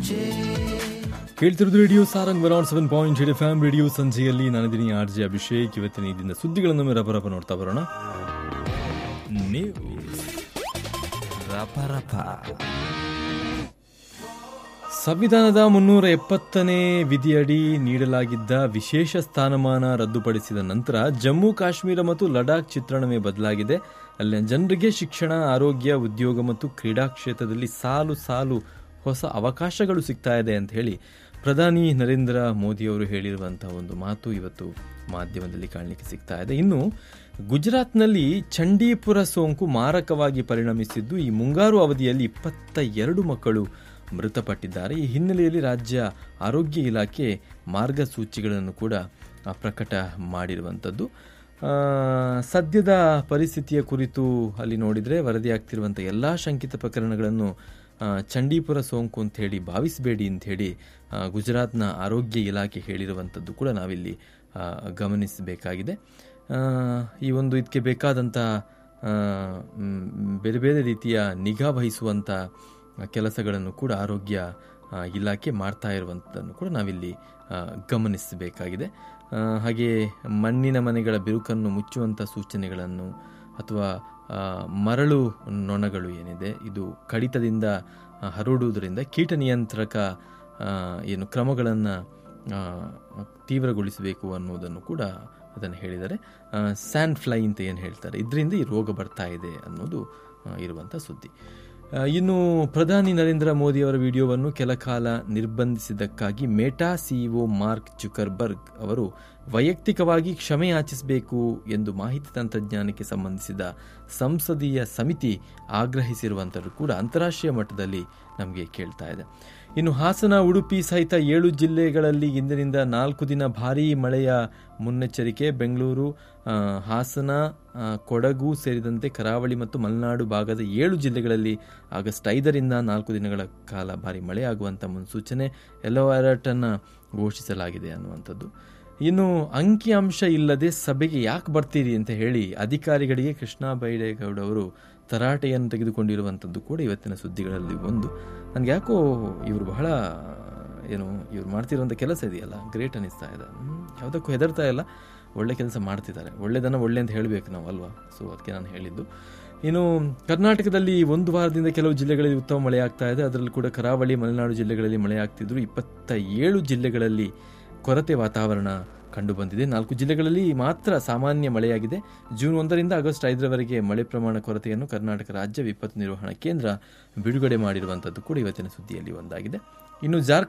ಕೇಳ್ತಿರೋದು radio Sarang one seven point eight F M radio ಸಂಜೆಯಲ್ಲಿ ನಾನಿದ್ದೀನಿ ಆರ್ ಜೆ ಅಭಿಷೇಕ್ ಇವತ್ತಿನ ಇದರಿಂದ ಸುದ್ದಿಗಳನ್ನು ರಪ ನೋಡ್ತಾ ಬರೋಣ ನ್ಯೂಸ್ ಸಂವಿಧಾನದ ಮುನ್ನೂರ ಎಪ್ಪತ್ತನೇ ವಿಧಿಯಡಿ ನೀಡಲಾಗಿದ್ದ ವಿಶೇಷ ಸ್ಥಾನಮಾನ ರದ್ದುಪಡಿಸಿದ ನಂತರ ಜಮ್ಮು ಕಾಶ್ಮೀರ ಮತ್ತು ಲಡಾಖ್ ಚಿತ್ರಣವೇ ಬದಲಾಗಿದೆ ಅಲ್ಲಿನ ಜನರಿಗೆ ಶಿಕ್ಷಣ ಆರೋಗ್ಯ ಉದ್ಯೋಗ ಮತ್ತು ಕ್ರೀಡಾ ಕ್ಷೇತ್ರದಲ್ಲಿ ಸಾಲು ಸಾಲು ಹೊಸ ಅವಕಾಶಗಳು ಸಿಗ್ತಾ ಇದೆ ಅಂತ ಹೇಳಿ ಪ್ರಧಾನಿ ನರೇಂದ್ರ ಮೋದಿ ಅವರು ಹೇಳಿರುವಂತಹ ಒಂದು ಮಾತು ಇವತ್ತು ಮಾಧ್ಯಮದಲ್ಲಿ ಕಾಣಲಿಕ್ಕೆ ಸಿಗ್ತಾ ಇದೆ ಇನ್ನು ಗುಜರಾತ್ನಲ್ಲಿ ಚಂಡೀಪುರ ಸೋಂಕು ಮಾರಕವಾಗಿ ಪರಿಣಮಿಸಿದ್ದು ಈ ಮುಂಗಾರು ಅವಧಿಯಲ್ಲಿ ಇಪ್ಪತ್ತ ಎರಡು ಮಕ್ಕಳು ಮೃತಪಟ್ಟಿದ್ದಾರೆ ಈ ಹಿನ್ನೆಲೆಯಲ್ಲಿ ರಾಜ್ಯ ಆರೋಗ್ಯ ಇಲಾಖೆ ಮಾರ್ಗಸೂಚಿಗಳನ್ನು ಕೂಡ ಆ, ಪ್ರಕಟ ಮಾಡಿರುವಂಥದ್ದು ಆ, ಸದ್ಯದ ಪರಿಸ್ಥಿತಿಯ ಕುರಿತು ಅಲ್ಲಿ ನೋಡಿದರೆ ವರದಿಯಾಗ್ತಿರುವಂಥ ಎಲ್ಲ ಶಂಕಿತ ಪ್ರಕರಣಗಳನ್ನು ಆ, ಚಂಡೀಪುರ ಸೋಂಕು ಅಂತ ಹೇಳಿ ಭಾವಿಸಬೇಡಿ ಅಂತ ಹೇಳಿ ಆ, ಗುಜರಾತ್ನ ಆರೋಗ್ಯ ಇಲಾಖೆ ಹೇಳಿರುವಂಥದ್ದು ಕೂಡ ನಾವಿಲ್ಲಿ ಆ, ಗಮನಿಸಬೇಕಾಗಿದೆ ಆ, ಈ ಒಂದು ಇದಕ್ಕೆ ಬೇಕಾದಂಥ ಆ, ಮ್, ಬೇರೆ ಬೇರೆ ರೀತಿಯ ನಿಗಾ ವಹಿಸುವಂಥ ಕೆಲಸಗಳನ್ನು ಕೂಡ ಆರೋಗ್ಯ ಆ, ಇಲಾಖೆ ಮಾಡ್ತಾ ಇರುವಂಥದ್ದನ್ನು ಕೂಡ ನಾವಿಲ್ಲಿ ಆ, ಗಮನಿಸಬೇಕಾಗಿದೆ ಆ, ಹಾಗೆ ಮಣ್ಣಿನ ಮನೆಗಳ ಬಿರುಕನ್ನು ಮುಚ್ಚುವಂಥ ಸೂಚನೆಗಳನ್ನು ಅಥವಾ ಆ, ಮರಳು ನೊಣಗಳು ಏನಿದೆ ಇದು ಕಡಿತದಿಂದ ಆ, ಹರಡುವುದರಿಂದ ಕೀಟ ನಿಯಂತ್ರಕ ಆ, ಏನು ಕ್ರಮಗಳನ್ನು ತೀವ್ರಗೊಳಿಸಬೇಕು ಅನ್ನೋದನ್ನು ಕೂಡ ಅದನ್ನು ಹೇಳಿದ್ದಾರೆ ಸ್ಯಾನ್ ಫ್ಲೈ ಅಂತ ಏನು ಹೇಳ್ತಾರೆ ಇದರಿಂದ ಈ ರೋಗ ಬರ್ತಾ ಇದೆ ಅನ್ನೋದು ಆ, ಇರುವಂಥ ಸುದ್ದಿ ಆ, ಇನ್ನು ಪ್ರಧಾನಿ ನರೇಂದ್ರ ಮೋದಿ ಅವರ ವಿಡಿಯೋವನ್ನು ಕೆಲ ಕಾಲ ನಿರ್ಬಂಧಿಸಿದ್ದಕ್ಕಾಗಿ ಮೇಟಾ ಸಿಇಒ ಮಾರ್ಕ್ ಜುಕರ್ಬರ್ಗ್ ಅವರು ವೈಯಕ್ತಿಕವಾಗಿ ಕ್ಷಮೆ ಯಾಚಿಸಬೇಕು ಎಂದು ಮಾಹಿತಿ ತಂತ್ರಜ್ಞಾನಕ್ಕೆ ಸಂಬಂಧಿಸಿದ ಸಂಸದೀಯ ಸಮಿತಿ ಆಗ್ರಹಿಸಿರುವಂಥದ್ದು ಕೂಡ ಅಂತಾರಾಷ್ಟ್ರೀಯ ಮಟ್ಟದಲ್ಲಿ ನಮಗೆ ಕೇಳ್ತಾ ಇದೆ ಇನ್ನು ಹಾಸನ ಉಡುಪಿ ಸಹಿತ ಏಳು ಜಿಲ್ಲೆಗಳಲ್ಲಿ ಇಂದಿನಿಂದ ನಾಲ್ಕು ದಿನ ಭಾರೀ ಮಳೆಯ ಮುನ್ನೆಚ್ಚರಿಕೆ ಬೆಂಗಳೂರು ಆ, ಹಾಸನ ಆ, ಕೊಡಗು ಸೇರಿದಂತೆ ಕರಾವಳಿ ಮತ್ತು ಮಲೆನಾಡು ಭಾಗದ ಏಳು ಜಿಲ್ಲೆಗಳಲ್ಲಿ ಆಗಸ್ಟ್ ಐದರಿಂದ ನಾಲ್ಕು ದಿನಗಳ ಕಾಲ ಭಾರಿ ಮಳೆಯಾಗುವಂಥ ಮುನ್ಸೂಚನೆ ಯೆಲ್ಲೋ ಅಲರ್ಟ್ ಅನ್ನು ಘೋಷಿಸಲಾಗಿದೆ ಅನ್ನುವಂಥದ್ದು ಇನ್ನು ಅಂಕಿಅಂಶ ಇಲ್ಲದೆ ಸಭೆಗೆ ಯಾಕೆ ಬರ್ತೀರಿ ಅಂತ ಹೇಳಿ ಅಧಿಕಾರಿಗಳಿಗೆ ಕೃಷ್ಣ ಬೈರೇಗೌಡ ಅವರು ತರಾಟೆಯನ್ನು ತೆಗೆದುಕೊಂಡಿರುವಂಥದ್ದು ಕೂಡ ಇವತ್ತಿನ ಸುದ್ದಿಗಳಲ್ಲಿ ಒಂದು ನನಗೆ ಯಾಕೋ ಇವರು ಬಹಳ ಏನು ಇವ್ರು ಮಾಡ್ತಿರುವಂಥ ಕೆಲಸ ಇದೆಯಲ್ಲ ಗ್ರೇಟ್ ಅನಿಸ್ತಾ ಇದೆ ಹ್ಮ್, ಯಾವುದಕ್ಕೂ ಹೆದರ್ತಾ ಇಲ್ಲ ಒಳ್ಳೆ ಕೆಲಸ ಮಾಡ್ತಿದ್ದಾರೆ ಒಳ್ಳೆದನ್ನು ಒಳ್ಳೆ ಅಂತ ಹೇಳಬೇಕು ನಾವು ಅಲ್ವಾ ಸೊ ಅದಕ್ಕೆ ನಾನು ಹೇಳಿದ್ದು ಇನ್ನು ಕರ್ನಾಟಕದಲ್ಲಿ ಒಂದು ವಾರದಿಂದ ಕೆಲವು ಜಿಲ್ಲೆಗಳಲ್ಲಿ ಉತ್ತಮ ಮಳೆ ಆಗ್ತಾ ಇದೆ ಅದರಲ್ಲಿ ಕೂಡ ಕರಾವಳಿ ಮಲೆನಾಡು ಜಿಲ್ಲೆಗಳಲ್ಲಿ ಮಳೆ ಆಗ್ತಿದ್ರು ಇಪ್ಪತ್ತ ಏಳು ಜಿಲ್ಲೆಗಳಲ್ಲಿ ಕೊರತೆ ವಾತಾವರಣ ಕಂಡುಬಂದಿದೆ ನಾಲ್ಕು ಜಿಲ್ಲೆಗಳಲ್ಲಿ ಮಾತ್ರ ಸಾಮಾನ್ಯ ಮಳೆಯಾಗಿದೆ ಜೂನ್ ಒಂದರಿಂದ ಆಗಸ್ಟ್ ಐದರವರೆಗೆ ಮಳೆ ಪ್ರಮಾಣ ಕೊರತೆಯನ್ನು ಕರ್ನಾಟಕ ರಾಜ್ಯ ವಿಪತ್ತು ನಿರ್ವಹಣಾ ಕೇಂದ್ರ ಬಿಡುಗಡೆ ಮಾಡಿರುವಂಥದ್ದು ಕೂಡ ಇವತ್ತಿನ ಸುದ್ದಿಯಲ್ಲಿ ಒಂದಾಗಿದೆ ಇನ್ನು ಜಾರ್ಖಂಡ್